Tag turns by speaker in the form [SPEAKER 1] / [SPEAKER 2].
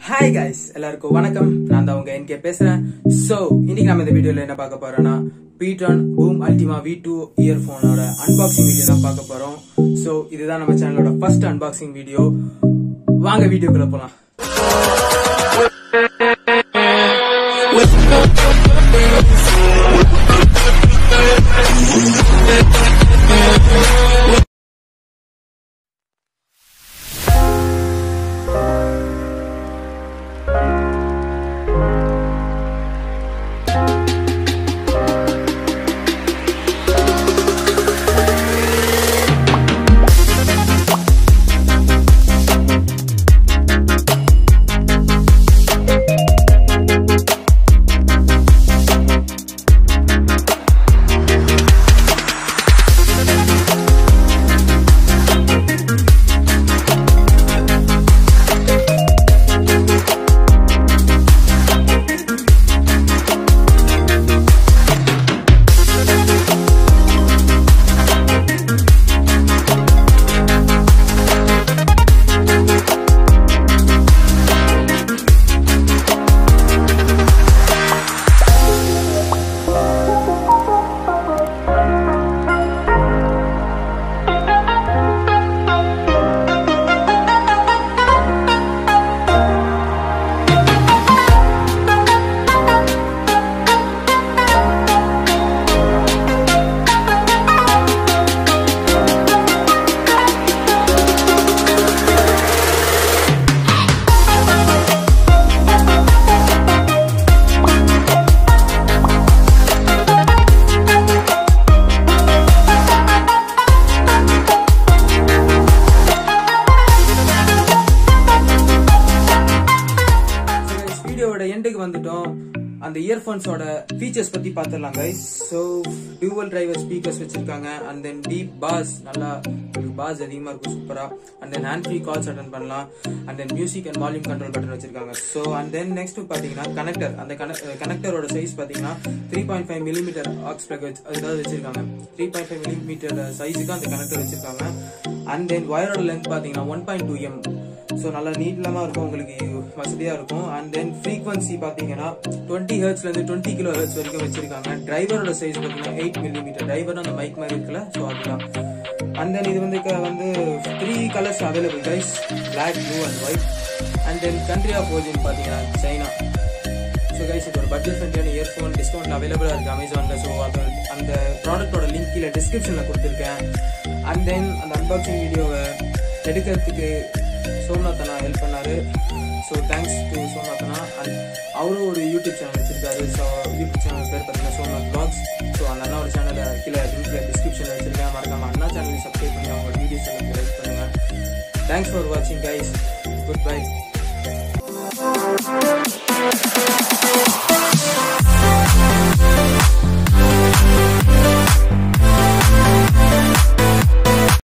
[SPEAKER 1] hi guys எல்லாருக்கும் வணக்கம் நான் தான் உங்க என்கே பேசுறேன் சோ இன்னைக்கு நம்ம இந்த வீடியோல என்ன பார்க்க போறோம்னா pTron Boom Ultima V two இயர்போனோட அன்பாக்சிங் வீடியோ தான் பார்க்க போறோம் சோ இதுதான் நம்ம சேனலோட ஃபர்ஸ்ட் அன்பாக்சிங் வீடியோ வாங்க வீடியோக்குள்ள போலாம் வீடியோவோட எண்டுக்கு வந்துட்டோம் அந்த இயர்போன்ஸோட ஃபீச்சர்ஸ் பத்தி பார்த்துடலாம் guys so dual driver speakers வச்சிருக்காங்க அண்ட் தென் டீப் பாஸ் நல்லா பாஸ் அதிகமா இருக்கும் சூப்பரா and then hand free calls attend பண்ணலாம் and then music and volume control button வச்சிருக்காங்க ஸோ அண்ட் தென் நெக்ஸ்ட் பாத்தீங்கன்னா கனெக்டர் அந்த கனெக்டரோட சைஸ் பாத்தீங்கன்னா three point five millimetre aux plug வச்சு அதாவது வச்சிருக்காங்க த்ரீ பாயிண்ட் ஃபைவ் மில்லிமீட்டர் சைஸுக்கு அந்த கனெக்டர் வச்சிருக்காங்க அண்ட் தென் ஒயரோட லென்த் பாத்தீங்கன்னா one point two M so நல்லா நீட்லமா இருக்கும் உங்களுக்கு வசதியா இருக்கும் அண்ட் தென் ஃப்ரீக்வன்சி பாத்தீங்கன்னா டுவெண்ட்டி ஹெர்ட்ஸ்ல இருந்து டுவெண்ட்டி கிலோ ஹெர்ட்ஸ் வரைக்கும் வச்சிருக்காங்க டிரைவரோட சைஸ் பாத்தீங்கன்னா எயிட் மில்லிமீட்டர் டிரைவர் அந்த மைக் மாதிரி இருக்குல்ல ஸோ அதுதான் அண்ட் தென் இது வந்து க- வந்து three colours available guys black blue and white and then country of origin பாத்தீங்கன்னா சைனா ஸோ கைஸ் இது ஒரு பட்ஜெட் ஃப்ரெண்ட்லியான இயர்ஃபோன் டிஸ்கவுண்ட் அவைலபிளாக இருக்குது அமேசானில் ஸோ அது அந்த ப்ராடக்ட்டோட லிங்க் கீழே டிஸ்கிரிப்ஷனில் கொடுத்துருக்கேன் அண்ட் தென் அந்த அன்பாக்சிங் வீடியோவை எடுக்கிறதுக்கு சோம்நாத்தனா ஹெல்ப் பண்ணாரு ஸோ தேங்க்ஸ் டு சோம்நாத்தனா அண்ட் அவரும் ஒரு யூடியூப் சேனல் வச்சிருக்காரு ஸோ யூடியூப் சேனல் பேர் பார்த்தீங்கன்னா சோம்நாத் பிளாக்ஸ் ஸோ அந்த அண்ணாவோட சேனலை கீழே லிங்க்ல டிஸ்கிரிப்ஷனில் வச்சிருக்கேன் மறக்காம அண்ணா சேனலுக்கு சப்ஸ்கிரைப் பண்ணி அவங்க வீடியோஸ் எல்லாம் லைக் பண்ணுங்கள் தேங்க்ஸ் ஃபார் வாட்சிங் கைஸ் குட் பை